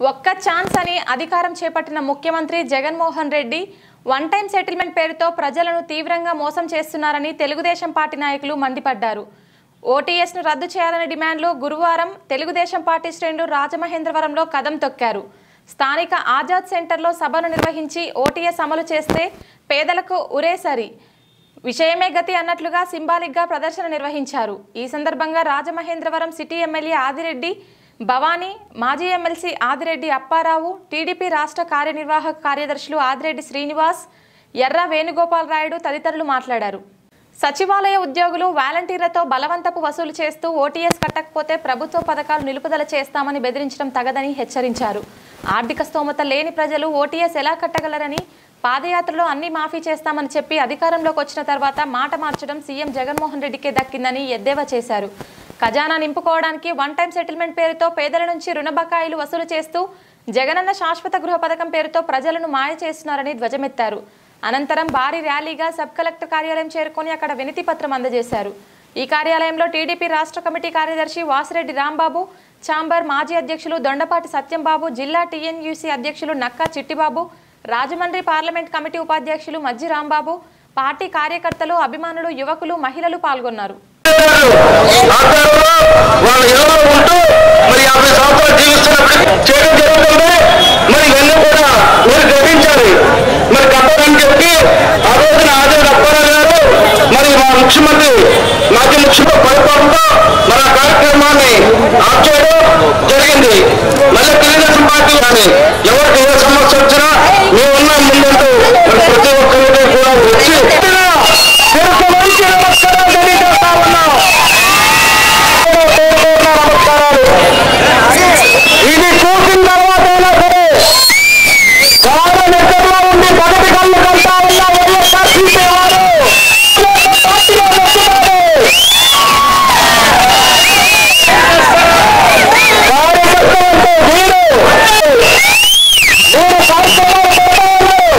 ఒక్క ఛాన్స్ అని అధికారం చేపట్టిన ముఖ్యమంత్రి Jaganmohan Reddy one time settlement పేరుతో ప్రజలను తీవ్రంగా మోసం చేస్తున్నారని తెలుగుదేశం పార్టీ నాయకులు మండిపడ్డారు ఓటీఎస్ను రద్దు చేయాలనే డిమాండ్లు గురువారం తెలుగుదేశం పార్టీ శ్రేణులు రాజమహేంద్రవరంలో కదం తొక్కారు స్థానిక ఆజాద్ సెంటర్లో సభను నిర్వహించి ఓటీఎస్ అమలు చేస్తే పేదలకు ఉరేసరి విషయమే గతి అన్నట్లుగా సింబాలిక్గా ప్రదర్శన నిర్వహించారు ఈ సందర్భంగా రాజమహేంద్రవరం సిటీ ఎమ్మెల్యే ఆదిరెడ్డి భవానీ మాజీ ఎమ్మెల్సీ ఆదిరెడ్డి అప్పారావు టీడీపీ రాష్ట్ర కార్యనిర్వాహక కార్యదర్శులు ఆదిరెడ్డి శ్రీనివాస్ ఎర్ర వేణుగోపాల్ రాయుడు తదితరులు మాట్లాడారు సచివాలయ ఉద్యోగులు వాలంటీర్లతో బలవంతపు వసూలు చేస్తూ ఓటీఎస్ కట్టకపోతే ప్రభుత్వ పథకాలు నిలుపుదల చేస్తామని బెదిరించడం తగదని హెచ్చరించారు ఆర్థిక స్తోమత లేని ప్రజలు ఓటీఎస్ ఎలా కట్టగలరని పాదయాత్రలో అన్ని మాఫీ చేస్తామని చెప్పి అధికారంలోకి వచ్చిన తర్వాత మాట మార్చడం సీఎం జగన్మోహన్ రెడ్డికే దక్కిందని ఎద్దేవా చేశారు ఖజానా నింపుకోవడానికి వన్ టైం సెటిల్మెంట్ పేరుతో పేదల నుంచి రుణ బకాయిలు వసూలు చేస్తూ జగనన్న శాశ్వత గృహ పథకం పేరుతో ప్రజలను మాయ చేస్తున్నారని ధ్వజమెత్తారు అనంతరం భారీ ర్యాలీగా సబ్ కలెక్టర్ కార్యాలయం చేరుకొని అక్కడ వినతి పత్రం అందజేశారు ఈ కార్యాలయంలో టీడీపీ రాష్ట్ర కమిటీ కార్యదర్శి వాసిరెడ్డి రాంబాబు చాంబర్ మాజీ అధ్యక్షులు దొండపాటి సత్యంబాబు జిల్లా టీఎన్యూసీ అధ్యక్షులు నక్కా చిట్టిబాబు రాజమండ్రి పార్లమెంట్ కమిటీ ఉపాధ్యక్షులు మజ్జి రాంబాబు పార్టీ కార్యకర్తలు అభిమానులు యువకులు మహిళలు పాల్గొన్నారు ఆధ్వర్యంలో వాళ్ళ ఇళ్లలో ఉంటూ మరి యాభై సంవత్సరాలు జీవిస్తున్నప్పుడు చేయడం జరుగుతుంది మరి ఇవన్నీ కూడా మీరు గ్రహించాలి మరి కట్టాలని చెప్పి ఆ రోజున ఆచార్య అప్పారావు గారు మరి మా ముఖ్యమంత్రి మాజీ ముఖ్యమంత్రి పరిపాలనతో మరి ఆ కార్యక్రమాన్ని ఆప్ చేయడం జరిగింది మళ్ళీ తెలుగుదేశం పార్టీ కానీ ఎవరికి ఏ సమస్య వచ్చినా మేమున్నాం ముందంటూ మరి ప్రతి ఒక్కరికి కూడా వచ్చి తెలుగు మంచి నమస్కారాలు తెలియజేస్తా ఉన్నాం నమస్కారాలు ఇది చూసిన తర్వాత అయినా సరే చాలా నిద్రలో ఉండి పగటి కళ్ళు కంటా ఉన్న వైఎస్ఆర్సీపీ వారు పార్టీలో వస్తున్నారు కార్యకర్తలు అంటే వీరు వీరు కార్యక్రమాలు పెట్టారు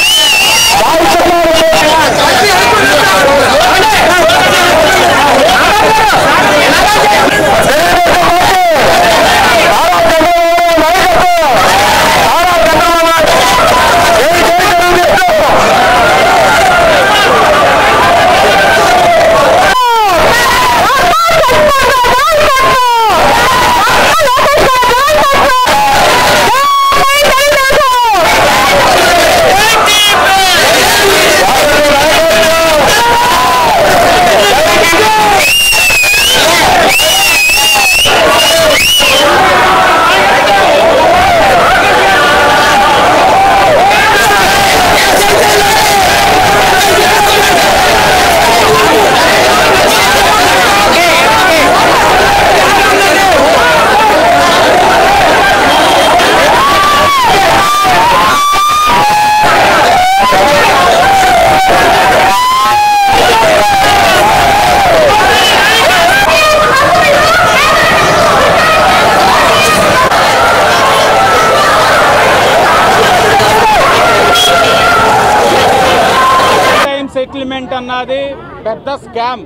టైం సెటిల్మెంట్ అన్నది పెద్ద స్కామ్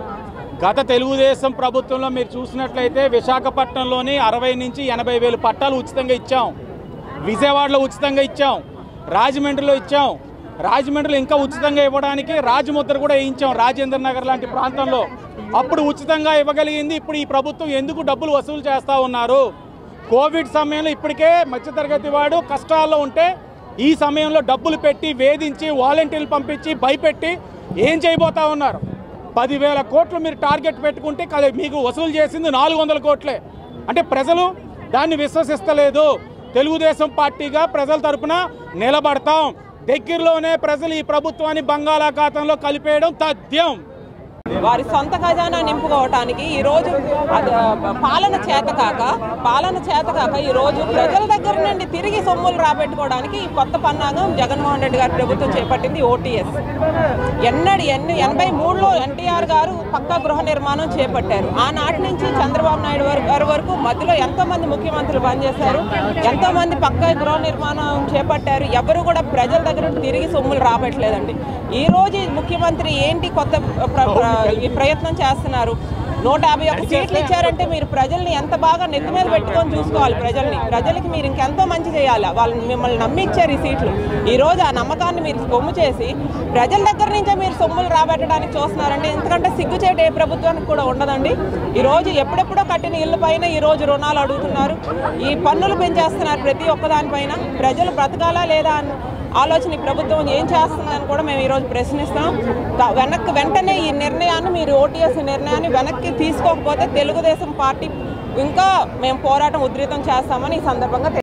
గత తెలుగుదేశం ప్రభుత్వంలో మీరు చూసినట్లయితే విశాఖపట్నంలోని అరవై నుంచి ఎనభై వేలు పట్టాలు ఉచితంగా ఇచ్చాం విజయవాడలో ఉచితంగా ఇచ్చాం రాజమండ్రిలో ఇచ్చాం రాజమండ్రిలో ఇంకా ఉచితంగా ఇవ్వడానికి రాజముద్ర కూడా వేయించాం రాజేంద్ర నగర్ లాంటి ప్రాంతంలో అప్పుడు ఉచితంగా ఇవ్వగలిగింది ఇప్పుడు ఈ ప్రభుత్వం ఎందుకు డబ్బులు వసూలు చేస్తూ ఉన్నారు కోవిడ్ సమయంలో ఇప్పటికే మధ్యతరగతి వాడు కష్టాల్లో ఉంటే ఈ సమయంలో డబ్బులు పెట్టి వేధించి వాలంటీర్లు పంపించి భయపెట్టి ఏం చేయబోతా ఉన్నారు పదివేల కోట్లు మీరు టార్గెట్ పెట్టుకుంటే కలి- మీకు వసూలు చేసింది నాలుగు వందల కోట్లే అంటే ప్రజలు దాన్ని విశ్వసిస్తలేదు తెలుగుదేశం పార్టీగా ప్రజల తరపున నిలబడతాం దగ్గరలోనే ప్రజలు ఈ ప్రభుత్వాన్ని బంగాళాఖాతంలో కలిపేయడం తథ్యం వారి సొంత ఖజానా నింపుకోవటానికి ఈ రోజు అది, ఆ, పాలన చేతకాక పాలన చేతకాక ఈ రోజు ప్రజల దగ్గర నుండి తిరిగి సొమ్ములు రాబెట్టుకోవడానికి ఈ కొత్త పన్నాగం జగన్మోహన్ రెడ్డి గారి ప్రభుత్వం చేపట్టింది ఓటీఎస్ ఎన్నడి ఎన్ని ఎనభై మూడులో ఎన్టీఆర్ గారు పక్కా గృహ నిర్మాణం చేపట్టారు ఆనాటి నుంచి చంద్రబాబు నాయుడు వారి- గారి వరకు మధ్యలో ఎంతో మంది ముఖ్యమంత్రులు పనిచేశారు ఎంతో మంది పక్కా గృహ నిర్మాణం చేపట్టారు ఎవరు కూడా ప్రజల దగ్గర నుండి తిరిగి సొమ్ములు రాబట్టలేదండి ఈ రోజు ఈ ముఖ్యమంత్రి ఏంటి కొత్త ప్ర- ప్ర- ఈ ప్రయత్నం చేస్తున్నారు నూట యాభై ఒక్క సీట్లు ఇచ్చారంటే మీరు ప్రజల్ని ఎంత బాగా నెత్తి మీద పెట్టుకొని చూసుకోవాలి ప్రజల్ని ప్రజలకి మీరు ఇంకెంతో మంచి చేయాలి వాళ్ళని మిమ్మల్ని నమ్మి ఇచ్చారు ఈ సీట్లు ఈ రోజు ఆ నమ్మకాన్ని మీరు కొమ్ము చేసి ప్రజల దగ్గర నుంచే మీరు సొమ్ములు రాబెట్టడానికి చూస్తున్నారండి ఎందుకంటే సిగ్గుచేటు ఏ ప్రభుత్వానికి కూడా ఉండదండి ఈ రోజు ఎప్పుడెప్పుడో కట్టిన ఇళ్ళ పైన ఈ రోజు రుణాలు అడుగుతున్నారు ఈ పన్నులు పెంచేస్తున్నారు ప్రతి ఒక్కదానిపైన ప్రజలు బ్రతకాలా లేదా అని ఆలోచన ఈ ప్రభుత్వం ఏం చేస్తుందని కూడా మేము ఈరోజు ప్రశ్నిస్తాం త- వెనక్కి వెంటనే ఈ నిర్ణయాన్ని మీరు ఓటీఎస్ నిర్ణయాన్ని వెనక్కి తీసుకోకపోతే తెలుగుదేశం పార్టీ ఇంకా మేము పోరాటం ఉధృతం చేస్తామని ఈ సందర్భంగా